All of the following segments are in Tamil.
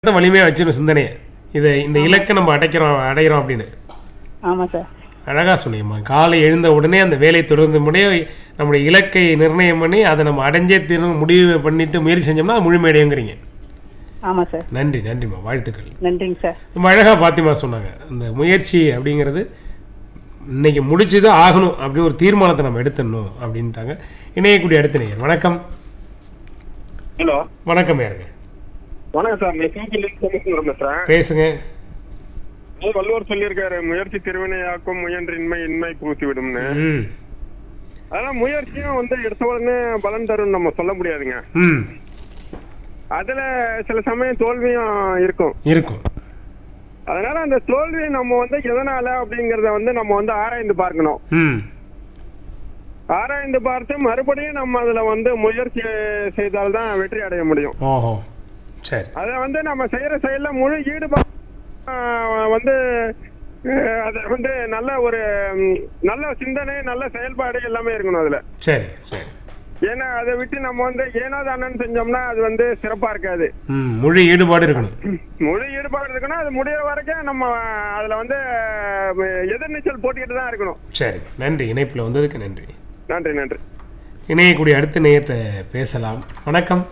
தான் வலிமையாக வச்சிடும் சிந்தனையை இதை இந்த இலக்கை நம்ம அடைக்கிறோம் அடைகிறோம் அப்படின்னு ஆமாம் சார் அழகாக சொன்னீங்கம்மா காலை எழுந்த உடனே அந்த வேலை தொடர்ந்து முடிய நம்முடைய இலக்கை நிர்ணயம் பண்ணி அதை நம்ம அடைஞ்சே தீரணும் முடிவு பண்ணிட்டு முயற்சி செஞ்சோம்னா அது முழுமையடையுங்கிறீங்க ஆமாம் சார் நன்றி நன்றிம்மா வாழ்த்துக்கள் நன்றிங்க சார் ரொம்ப அழகாக பாத்திமா சொன்னாங்க அந்த முயற்சி அப்படிங்கிறது இன்னைக்கு முடிச்சுதான் ஆகணும் அப்படின்னு ஒரு தீர்மானத்தை நம்ம எடுத்துடணும் அப்படின்ட்டாங்க இணையக்கூடிய அடுத்த நேயர் வணக்கம் ஹலோ வணக்கம் யாருங்க வணக்கம் சார் நான் சிங்கிள் சோமசுந்தரம் பேசுறேன் பேசுங்க அது வள்ளுவர் சொல்லியிருக்காரு முயற்சி திருவினையாக்கும் முயன்றின்மை இன்மை பூசி விடும்னு ம் அதெல்லாம் முயற்சியும் வந்து எடுத்த உடனே பலன் தரும்னு நம்ம சொல்ல முடியாதுங்க ம் அதுல சில சமயம் தோல்வியும் இருக்கும் இருக்கும் அதனால அந்த தோல்வி நம்ம வந்து எதனால அப்படிங்கறத வந்து நம்ம வந்து ஆராய்ந்து பார்க்கணும் ம் ஆராய்ந்து பார்த்து மறுபடியும் நம்ம அதுல வந்து முயற்சி செய்தால்தான் வெற்றி அடைய முடியும் ஓஹோ சரி அதை வந்து நம்ம செய்யற செயல்ல முழு ஈடுபாடு ஆஹ், வந்து அஹ், அது வந்து நல்ல ஒரு ம், நல்ல சிந்தனை நல்ல செயல்பாடு எல்லாமே இருக்கணும் அதுல சரி சரி ஏன்னா அதை விட்டு நம்ம வந்து ஏனோ தானன்னு செஞ்சோம்னா அது வந்து சிறப்பா இருக்காது ம் முழு ஈடுபாடு இருக்கணும் முழு ஈடுபாடு இருக்கணும் அது முடியிற வரைக்கும் நம்ம அதுல வந்து அஹ், எதிர்நீச்சல் போட்டுக்கிட்டு தான் இருக்கணும் சரி நன்றி இணைப்பில் வந்ததுக்கு நன்றி நன்றி நன்றி இணையக்கூடிய அடுத்த நேயத்தை பேசலாம் வணக்கம்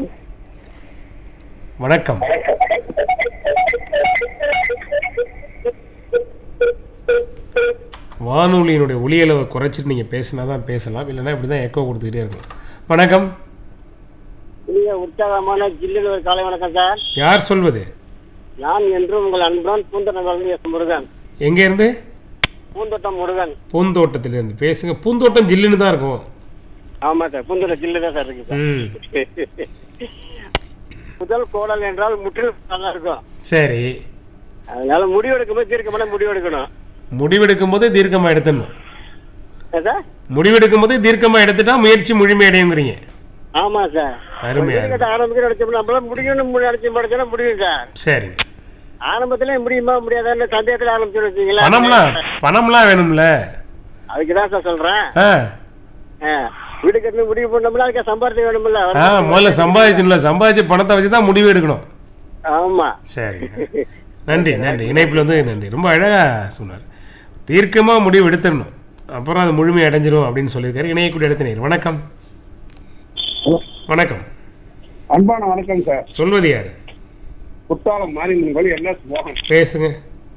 வணக்கம் வானொலியினுடைய ஒளியளவை குறைச்சிட்டு நீங்கள் பேசினா தான் பேசலாம் இல்லைன்னா இப்படி தான் எக்கோ கொடுத்துக்கிட்டே இருக்கும் வணக்கம் இனிய உற்சாகமான ஜில்லில் ஒரு காலை வணக்கம் சார் யார் சொல்வது நான் என்றும் உங்கள் அன்புடன் பூந்தோட்டம் வளர்ந்து எஸ் முருகன் எங்கேருந்து பூந்தோட்டம் முருகன் பூந்தோட்டத்திலிருந்து பேசுங்க பூந்தோட்டம் ஜில்லுன்னு தான் இருக்கும் ஆமா சார் பூந்தோட்டம் ஜில்லு தான் சார் இருக்கு ம் சார் முதல் கோடல் என்றால் முற்றிலும் நல்லா இருக்கும் சரி அதனால முடிவெடுக்கும்போது தீர்க்கமான முடிவெடுக்கணும் முடிவெடுக்கும் போதே தீர்க்கமாக எடுத்துடணும் என்ன சார் முடிவெடுக்கும் போதே தீர்க்கமாக எடுத்துட்டா முயற்சி முழுமையடையுங்கிறீங்க ஆமா சார் அருமை அருமை கட்ட ஆரம்பிக்கிற நினைச்சோம்னா நம்மளால முடியும்னு முடி அடிச்சு முடிச்சோம்னா முடியும் சார் சரி ஆரம்பத்திலே முடியுமா முடியாதான்னு சந்தேகத்தில் ஆரம்பிச்சு வச்சீங்களா பணம்லாம் பணம்லாம் வேணும்ல அதுக்கு தான் சார் சொல்றேன் ஆ ஆ, வீடு கட்டணும் முடிவு பண்ணோம்னா அதுக்கு சம்பாதிக்க வேணும்ல ஆ முதல்ல சம்பாதிச்சுல சம்பாதிச்சு பணத்தை வச்சு தான் முடிவு எடுக்கணும் ஆமா சரி நன்றி நன்றி இணைப்பில் வந்து நன்றி ரொம்ப அழகாக சொன்னார் தீர்க்கமாக முடிவு எடுத்துடணும் அப்புறம் அது முழுமை அடைஞ்சிரும் அப்படின்னு சொல்லியிருக்காரு இணையக்கூடிய இடத்து நேர் வணக்கம் வணக்கம் அன்பான வணக்கம் சார் சொல்வது யார் குற்றாலம் மாரியம்மன் கோயில் எல்லாம் மோகன் பேசுங்க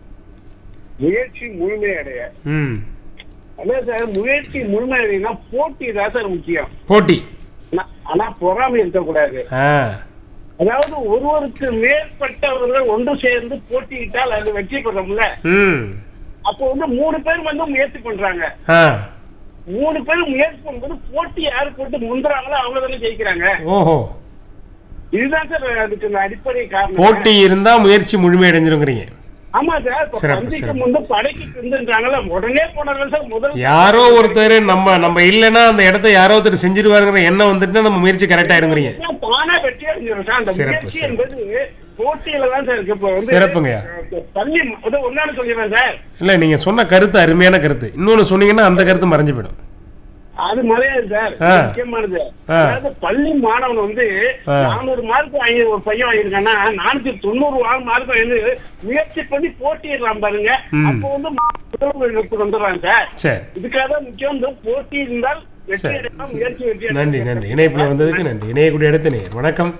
முயற்சி முழுமை அடைய ம் அதான் சார் முயற்சி முழுமை அடையினா போட்டி தான் சார் முக்கியம் போட்டி ஆனா- ஆனா பொறாமை இருக்கக்கூடாது ஆ அதாவது ஒருவருக்கு மேற்பட்டவர்கள் ஒன்று சேர்ந்து போட்டியிட்டால் அது வெற்றி பெறும்ல ம் அப்போ வந்து மூணு பேர் வந்து முயற்சி பண்றாங்க ஆ மூணு பேர் முயற்சி பண்ணும்போது போட்டி யாரு போட்டு முந்துறாங்களோ அவங்க தானே ஜெயிக்கிறாங்க ஓஹோ இதுதான் சார் அதுக்கு இந்த அடிப்படை காரணம் போட்டி இருந்தால் முயற்சி முழுமை அடைஞ்சிருங்கிறீங்க ஆமா சார் இப்ப சிறப்பு, பந்திக்கு சிறப்பு. முன்பு படைக்கு பிந்துன்றாங்கல்ல உடனே போனாங்க சார் முதல் யாரோ ஒருத்தர் நம்ம நம்ம இல்லைன்னா அந்த இடத்த யாரோ ஒருத்தர் செஞ்சிருவாருங்கிற எண்ணம் வந்துட்டு நம்ம முயற்சி கரெக்டாக இருங்குறீங்க தானா வெற்றி அடைஞ்சிடும் சார் அந்த சிறப்பு, முயற்சி சிறப்பு. என்பது போட்டியில தான் சார் இருக்கு இப்போ வந்து சிறப்புங்கய்யா. அஹ், பள்ளி அது ஒன்னாலும் சொல்லிடுறேன் சார் இல்லை நீங்கள் சொன்ன கருத்து அருமையான கருத்து இன்னொன்று சொன்னீங்கன்னா அந்த கருத்து மறைஞ்சு போயிடும் அது மறையாது சார் ஆ. முக்கியமானது ஆ. அதாவது பள்ளி மாணவன் வந்து ஆ. நானூறு மார்க் வாங்கி ஒரு பையன் வாங்கியிருக்கான்னா நானூத்தி தொண்ணூறு மார்க் வாங்கி முயற்சி பண்ணி போட்டிடுறான் பாருங்க ம். அப்போ வந்து முதல்வர்களுக்கு வந்துடுறாங்க சார் சரி இதுக்காக தான் முக்கியம் இந்த போட்டி இருந்தால் வெற்றி சரி. அடையலாம் முயற்சி வெற்றி நன்றி அடையலாம். நன்றி இணைப்பில் வந்ததுக்கு நன்றி இணையக்கூடிய இடத்து நேர் வணக்கம்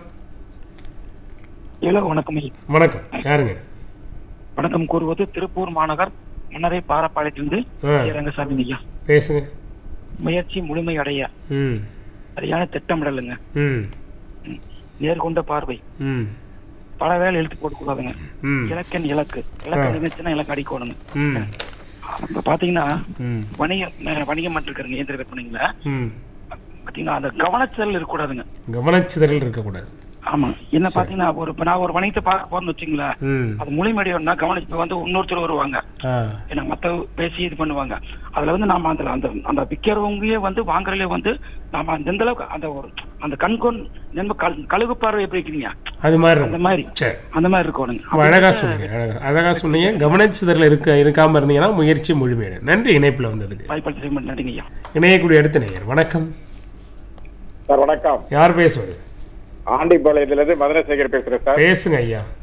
ஹலோ வணக்கம் ஐயா. வணக்கம் யாருங்க வணக்கம் கூறுவது திருப்பூர் மாநகர் மன்னரை பாரப்பாளையத்திலிருந்து ஆ. ஐயா ரங்கசாமி ஐயா பேசுங்க முயற்சி முழுமை அடைய ம் சரியான திட்டமிடலுங்க ம் நேர்கொண்ட பார்வை ம் பல வேலை எழுத்து போடக்கூடாதுங்க ம் இலக்கன் இலக்கு இலக்கு நினைச்சுன்னா இலக்கு அடிக்கணுங்க ம் இப்ப பாத்தீங்கன்னா ம் வணிக அஹ், வணிகம் பண்ணிருக்காருங்க இயந்திர விற்பனைங்கள ம் பாத்தீங்கன்னா அந்த கவனச்சல் இருக்கக்கூடாதுங்க கவனச்சிதறல் இருக்கக்கூடாது ஆமா என்ன பாத்தீங்கன்னா ஒரு இப்ப நான் ஒரு வணிகத்தை பார்க்க போறேன்னு வச்சுங்களேன் ம் அது முழுமையடையணும்னா கவனிச்சு இப்ப வந்து இன்னொருத்தர் வருவாங்க ஆ ஏன்னா மத்த பேசி இது பண்ணுவாங்க அதுல வந்து நாம அந்த அந்த அந்த விக்கிறவங்களே வந்து வாங்குறதுல வந்து நாம அந்த எந்த அளவுக்கு அந்த ஒரு அந்த கண்கொண் நம்ப கழுகு பார்வை எப்படி இருக்கிறீங்க அது மாதிரி அந்த இருக்கும் மாதிரி சரி அந்த மாதிரி இருக்கணுங்க அப்ப அழகா சொன்னீங்க அழகா அழகா சொன்னீங்க கவனச்சிதறல் இருக்க இருக்காம இருந்தீங்கன்னா முயற்சி முழுமையடையும் நன்றி இணைப்பில் வந்ததுக்கு வாய்ப்பாடு செய்ய நன்றிங்க ஐயா இணையக்கூடிய இடத்து நேயர் வணக்கம் சார் வணக்கம் யார் பேசுவது ஆண்டிபாளையத்துல இருந்து மதுரை சேகர் பேசுறேன் சார் பேசுங்க ஐயா